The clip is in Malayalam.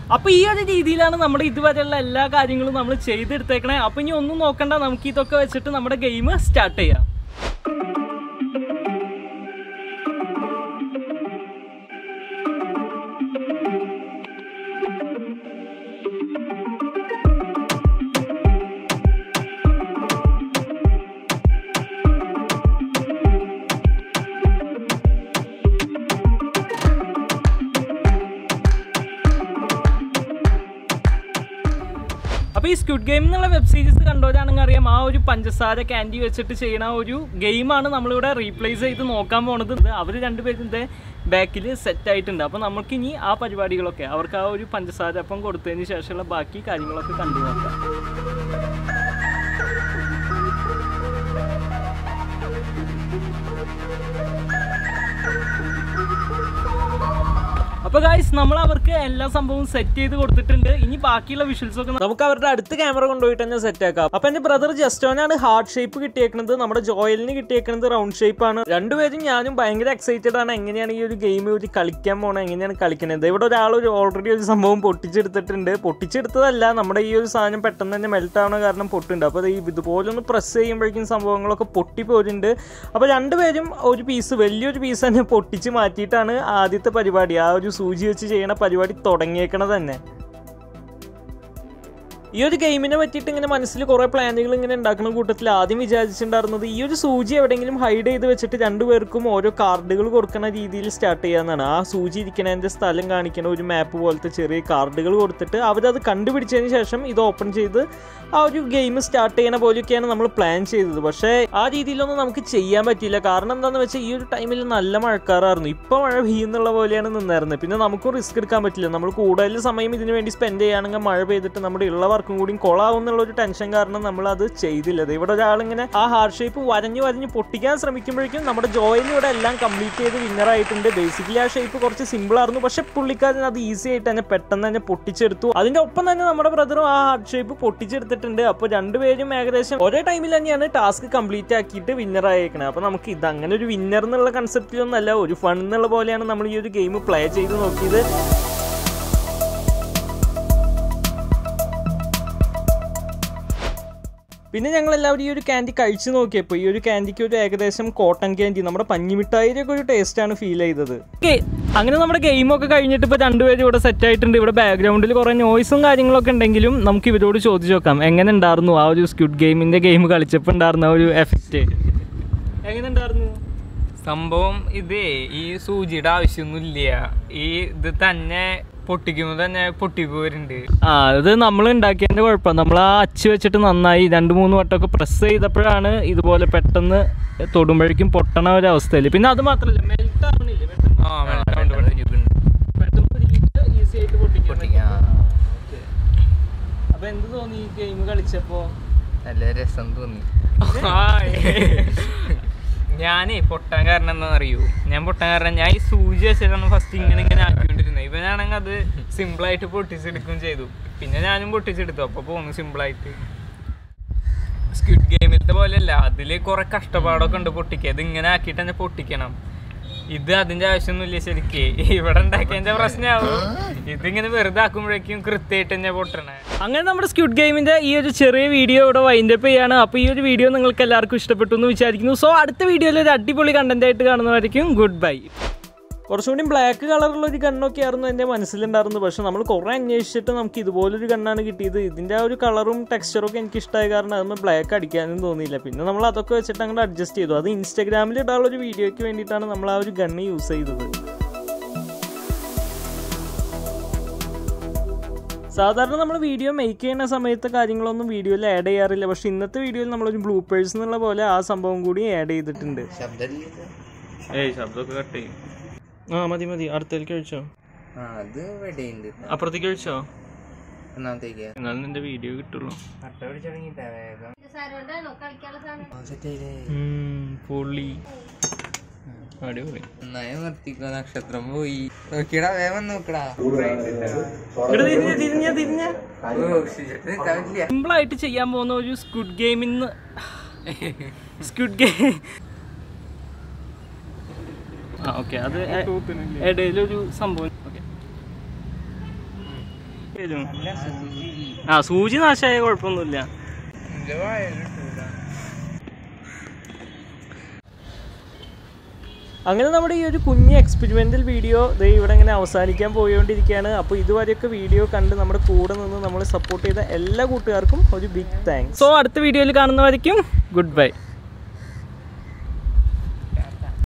അപ്പൊ ഈ ഒരു രീതിയിലാണ് നമ്മുടെ ഇതുവരെയുള്ള എല്ലാ കാര്യങ്ങളും നമ്മൾ ചെയ്തെടുത്തേക്കണേ അപ്പൊ ഇനി ഒന്നും നോക്കണ്ട നമുക്ക് ഇതൊക്കെ വെച്ചിട്ട് നമ്മുടെ ഗെയിം സ്റ്റാർട്ട് ചെയ്യാം അപ്പൊ ഈ സ്ക്വിഡ് ഗെയിം എന്നുള്ള വെബ് സീരീസ് കണ്ടവരാണെങ്കിൽ അറിയാം ആ ഒരു പഞ്ചസാര ക്യാൻഡി വെച്ചിട്ട് ചെയ്യുന്ന ആ ഒരു ഗെയിമാണ് നമ്മളിവിടെ റീപ്ലേസ് ചെയ്ത് നോക്കാൻ പോണത് അവർ രണ്ടുപേരും ഇതേ ബാക്കിൽ സെറ്റ് ആയിട്ടുണ്ട് അപ്പോൾ നമുക്ക് ഇനി ആ പരിപാടികളൊക്കെ അവർക്ക് ആ ഒരു പഞ്ചസാര അപ്പം കൊടുത്തതിന് ശേഷമുള്ള ബാക്കി കാര്യങ്ങളൊക്കെ കണ്ടു നോക്കാം അപ്പൊ ഗായ്സ് നമ്മൾ അവർക്ക് എല്ലാ സംഭവവും സെറ്റ് ചെയ്ത് കൊടുത്തിട്ടുണ്ട് ഇനി ബാക്കിയുള്ള വിഷ്വൽസ് ഒക്കെ നമുക്ക് അവരുടെ അടുത്ത് ക്യാമറ കൊണ്ടുപോയിട്ട് തന്നെ സെറ്റ് ആക്കാം അപ്പൊ എന്റെ ബ്രദർ ജസ്റ്റോനാണ് ഹാർട്ട് ഷേപ്പ് കിട്ടിയേക്കുന്നത് നമ്മുടെ ജോയലിന് കിട്ടിയേക്കുന്നത് റൗണ്ട് ഷേപ്പ് ആണ് രണ്ടുപേരും ഞാനും ഭയങ്കര എക്സൈറ്റഡ് ആണ് എങ്ങനെയാണ് ഈ ഒരു ഗെയിം ഒരു കളിക്കാൻ പോണത് എങ്ങനെയാണ് കളിക്കുന്നത് ഇവിടെ ഒരാൾ ഒരു ഓൾറെഡി ഒരു സംഭവം പൊട്ടിച്ചെടുത്തിട്ടുണ്ട് പൊട്ടിച്ചെടുത്തതല്ല നമ്മുടെ ഈ ഒരു സാധനം പെട്ടെന്ന് തന്നെ മെൽറ്റ് ആവുന്ന കാരണം പൊട്ടുണ്ട് അപ്പോൾ ഈ ഇതുപോലെ ഒന്ന് പ്രസ് ചെയ്യുമ്പോഴേക്കും സംഭവങ്ങളൊക്കെ പൊട്ടി പോരുന്നുണ്ട് അപ്പോൾ രണ്ടുപേരും ഒരു പീസ് വലിയൊരു പീസ് തന്നെ പൊട്ടിച്ച് മാറ്റിയിട്ടാണ് ആദ്യത്തെ പരിപാടി ആ ഒരു സൂചി വെച്ച് ചെയ്യണ പരിപാടി തുടങ്ങിയേക്കണത് തന്നെ ഈ ഒരു ഗെയിമിനെ പറ്റിയിട്ട് ഇങ്ങനെ മനസ്സിൽ കുറേ പ്ലാനുകൾ ഇങ്ങനെ ഉണ്ടാക്കുന്ന കൂട്ടത്തിൽ ആദ്യം വിചാരിച്ചിട്ടുണ്ടായിരുന്നത് ഈ ഒരു സൂചി എവിടെയെങ്കിലും ഹൈഡ് ചെയ്ത് വെച്ചിട്ട് രണ്ടുപേർക്കും ഓരോ കാർഡുകൾ കൊടുക്കുന്ന രീതിയിൽ സ്റ്റാർട്ട് ചെയ്യാന്നാണ് ആ സൂചി ഇരിക്കണതിൻ്റെ സ്ഥലം കാണിക്കുന്ന ഒരു മാപ്പ് പോലത്തെ ചെറിയ കാർഡുകൾ കൊടുത്തിട്ട് അവരത് കണ്ടുപിടിച്ചതിന് ശേഷം ഇത് ഓപ്പൺ ചെയ്ത് ആ ഒരു ഗെയിം സ്റ്റാർട്ട് ചെയ്യണ പോലെയൊക്കെയാണ് നമ്മൾ പ്ലാൻ ചെയ്തത് പക്ഷേ ആ രീതിയിലൊന്നും നമുക്ക് ചെയ്യാൻ പറ്റിയില്ല കാരണം എന്താണെന്ന് വെച്ചാൽ ഈ ഒരു ടൈമിൽ നല്ല മഴക്കാറായിരുന്നു ഇപ്പോൾ മഴ പെയ്യുന്നുള്ള പോലെയാണ് നിന്നായിരുന്നത് പിന്നെ നമുക്കും റിസ്ക് എടുക്കാൻ പറ്റില്ല നമ്മൾ കൂടുതൽ സമയം ഇതിനു വേണ്ടി സ്പെൻഡ് ചെയ്യുകയാണെങ്കിൽ മഴ പെയ്തിട്ട് നമ്മുടെ ഉള്ള വർക്കും കൂടി കൊളാവും എന്നുള്ള ഒരു ടെൻഷൻ കാരണം നമ്മൾ അത് ചെയ്തില്ല ദേ ഇവിടെ ഒരാളിങ്ങനെ ആ ഹാർഡ് ഷേപ്പ് വരഞ്ഞു വരഞ്ഞ് പൊട്ടിക്കാൻ ശ്രമിക്കുമ്പോഴേക്കും നമ്മുടെ ജോയിൽ ഇവിടെ എല്ലാം കംപ്ലീറ്റ് ചെയ്ത് വിന്നർ ആയിട്ടുണ്ട് ബേസിക്കലി ആ ഷേപ്പ് കുറച്ച് സിമ്പിൾ ആയിരുന്നു പക്ഷെ പുള്ളിക്കാരൻ അത് ഈസി ആയിട്ട് തന്നെ പെട്ടെന്ന് തന്നെ പൊട്ടിച്ചെടുത്തു അതിന്റെ ഒപ്പം തന്നെ നമ്മുടെ ബ്രദറും ആ ഹാർഡ് ഷേപ്പ് പൊട്ടിച്ചെടുത്തിട്ടുണ്ട് അപ്പോൾ രണ്ടുപേരും ഏകദേശം ഒരേ ടൈമിൽ തന്നെയാണ് ടാസ്ക് കംപ്ലീറ്റ് ആക്കിയിട്ട് വിന്നർ ആയേക്കണത് അപ്പോൾ നമുക്ക് ഇത് അങ്ങനെ ഒരു വിന്നർ എന്നുള്ള കൺസെപ്റ്റിലൊന്നല്ല ഒരു ഫൺ എന്നുള്ള പോലെയാണ് നമ്മൾ ഈ ഒരു ഗെയിം പ്ലേ ചെയ്ത് നോക്കിയത് പിന്നെ ഞങ്ങൾ എല്ലാവരും ഈ ഒരു ക്യാൻഡി കഴിച്ചു നോക്കിയപ്പോൾ ഈ ഒരു ക്യാൻഡിക്ക് ഒരു ഏകദേശം കോട്ടൺ ക്യാൻഡി നമ്മുടെ പഞ്ഞിമിഠായിയുടെ ഒക്കെ ഒരു ടേസ്റ്റ് ആണ് ഫീൽ ചെയ്തത് അങ്ങനെ നമ്മുടെ ഗെയിമൊക്കെ കഴിഞ്ഞിട്ട് ഇപ്പോൾ രണ്ടുപേരും ഇവിടെ സെറ്റ് ആയിട്ടുണ്ട് ഇവിടെ ബാക്ക്ഗ്രൗണ്ടിൽ കുറേ നോയ്സും കാര്യങ്ങളൊക്കെ ഉണ്ടെങ്കിലും നമുക്ക് ഇവരോട് ചോദിച്ചു നോക്കാം എങ്ങനെ ഉണ്ടായിരുന്നു ആ ഒരു സ്ക്വിഡ് ഗെയിമിന്റെ ഗെയിം കളിച്ചപ്പോൾ ഉണ്ടായിരുന്ന ആ ഒരു എഫക്റ്റ് എങ്ങനെ ഉണ്ടായിരുന്നു സംഭവം ഇത് ഈ സൂചിയുടെ ആവശ്യമൊന്നുമില്ല ഈ ഇത് തന്നെ പൊട്ടിക്കുമ്പോൾ തന്നെ പൊട്ടിപ്പോരുന്നുണ്ട് ആ അത് നമ്മൾ ഉണ്ടാക്കിയതിന്റെ കുഴപ്പം നമ്മൾ ആ അച്ച് വെച്ചിട്ട് നന്നായി രണ്ട് മൂന്ന് വട്ടമൊക്കെ പ്രസ് ചെയ്തപ്പോഴാണ് ഇതുപോലെ പെട്ടെന്ന് തൊടുമ്പോഴേക്കും പൊട്ടണ ഒരു അവസ്ഥയിൽ പിന്നെ അത് മാത്രമല്ല മെൽറ്റ് ആവണില്ല പെട്ടെന്ന് ആ വെള്ളം പൊട്ടിക്കുന്നുണ്ട് പെട്ടെന്ന് ഉരുകിയിട്ട് easy ആയിട്ട് പൊട്ടിക്കാൻ പൊട്ടിക്കാം. പറ്റും. ആ, okay. അപ്പൊ എന്ത് തോന്നി ഈ ഗെയിം കളിച്ചപ്പോ നല്ല രസം തോന്നി ഞാനേ പൊട്ടാൻ കാരണം എന്താണെന്ന് അറിയൂ ഞാൻ പൊട്ടാൻ കാരണം ഞാൻ ഈ സൂചി വെച്ചിട്ടാണ് ഫസ്റ്റ് ഇങ്ങനെ ഇങ്ങനെ ആക്കിക്കൊണ്ടിരുന്നത് ഇവനാണെങ്കിൽ അത് സിമ്പിളായിട്ട് പൊട്ടിച്ചെടുക്കുകയും ചെയ്തു പിന്നെ ഞാനും പൊട്ടിച്ചെടുത്തു അപ്പോൾ പോന്നു സിമ്പിളായിട്ട് സ്ക്വിഡ് ഗെയിമിലത്തെ പോലെയല്ല അതിൽ കുറെ കഷ്ടപ്പാടൊക്കെ ഉണ്ട് പൊട്ടിക്കുക ഇത് ഇങ്ങനെ ആക്കിയിട്ട് തന്നെ പൊട്ടിക്കണം ഇത് അതിന്റെ ആവശ്യമൊന്നുമില്ല ശരിക്ക് ഇവിടെ ഉണ്ടാക്കിയതിന്റെ പ്രശ്നമാവും ഇതിങ്ങനെ വെറുതെ ആക്കുമ്പോഴേക്കും കൃത്യമായിട്ട് തന്നെ പൊട്ടണേ അങ്ങനെ നമ്മുടെ സ്ക്യൂഡ് ഗെയിമിന്റെ ഈ ഒരു ചെറിയ വീഡിയോ ഇവിടെ വൈൻഡപ്പ് ചെയ്യാണ് അപ്പോൾ ഈ ഒരു വീഡിയോ നിങ്ങൾക്ക് എല്ലാവർക്കും ഇഷ്ടപ്പെട്ടു എന്ന് വിചാരിക്കുന്നു സോ അടുത്ത വീഡിയോയിൽ ഒരു അടിപൊളി കണ്ടന്റ് ആയിട്ട് കാണുന്നതായിരിക്കും ഗുഡ് ബൈ കുറച്ചുകൂടി ബ്ലാക്ക് കളറുള്ള ഒരു ഗണ്ണൊക്കെ ആയിരുന്നു എൻ്റെ മനസ്സിലുണ്ടായിരുന്നത് പക്ഷെ നമ്മൾ കുറേ അന്വേഷിച്ചിട്ട് നമുക്ക് ഇതുപോലൊരു ഗണ്ണാണ് കിട്ടിയത് ഇതിൻ്റെ ആ ഒരു കളറും ടെക്സ്ചറും ഒക്കെ എനിക്ക് ഇഷ്ടമായ കാരണം അതൊന്നും ബ്ലാക്ക് അടിക്കാനും തോന്നിയില്ല പിന്നെ നമ്മൾ അതൊക്കെ വെച്ചിട്ട് അങ്ങോട്ട് അഡ്ജസ്റ്റ് ചെയ്തു അത് ഇൻസ്റ്റാഗ്രാമിൽ ഇടാനുള്ള ഒരു വീഡിയോയ്ക്ക് വേണ്ടിയിട്ടാണ് നമ്മൾ ആ ഒരു ഗണ്ണ് യൂസ് ചെയ്തത് സാധാരണ നമ്മൾ വീഡിയോ മേക്ക് ചെയ്യുന്ന സമയത്ത് കാര്യങ്ങളൊന്നും വീഡിയോയിൽ ആഡ് ചെയ്യാറില്ല പക്ഷെ ഇന്നത്തെ വീഡിയോയിൽ നമ്മളൊരു ബ്ലൂപ്പേഴ്സ് എന്നുള്ള പോലെ ആ സംഭവം കൂടി ആഡ് ചെയ്തിട്ടുണ്ട് ഏയ് ശബ്ദമൊക്കെ കട്ട് ചെയ്യും ആ മതി മതി അടുത്തേക്ക് കഴിച്ചോ ആ അത് വെടിയുണ്ട് അപ്പുറത്തേക്ക് കഴിച്ചോ ഒന്നാമത്തേക്ക് എന്നാലും നിന്റെ വീഡിയോ കിട്ടുള്ളൂ കട്ട പിടിച്ച് തുടങ്ങിട്ടാ വേഗം പൊള്ളി അടിപൊളി നന്നായി നിർത്തിക്കോ നക്ഷത്രം പോയി നോക്കിയടാ വേഗം നോക്കടാ തിരിഞ്ഞ തിരിഞ്ഞ നിൽക്കാൻ പറ്റില്ല സിമ്പിൾ ആയിട്ട് ചെയ്യാൻ പോകുന്ന ഒരു സ്ക്വിഡ് ഗെയിമിന്ന് സ്ക്വിഡ് ഗെയിം ആ ഓക്കെ അത് ഇടയിലൊരു സംഭവം ഓക്കെ വരും ആ സൂചി നാശമായ കുഴപ്പമൊന്നുമില്ല അങ്ങനെ നമ്മുടെ ഈ ഒരു കുഞ്ഞ് എക്സ്പെരിമെൻ്റൽ വീഡിയോ ദേ ഇവിടെ ഇങ്ങനെ അവസാനിക്കാൻ പോയോണ്ടിരിക്കുകയാണ് അപ്പോൾ ഇതുവരെയൊക്കെ വീഡിയോ കണ്ട് നമ്മുടെ കൂടെ നിന്ന് നമ്മൾ സപ്പോർട്ട് ചെയ്ത എല്ലാ കൂട്ടുകാർക്കും ഒരു ബിഗ് താങ്ക്സ് സോ അടുത്ത വീഡിയോയിൽ കാണുന്നവരേക്കും ഗുഡ് ബൈ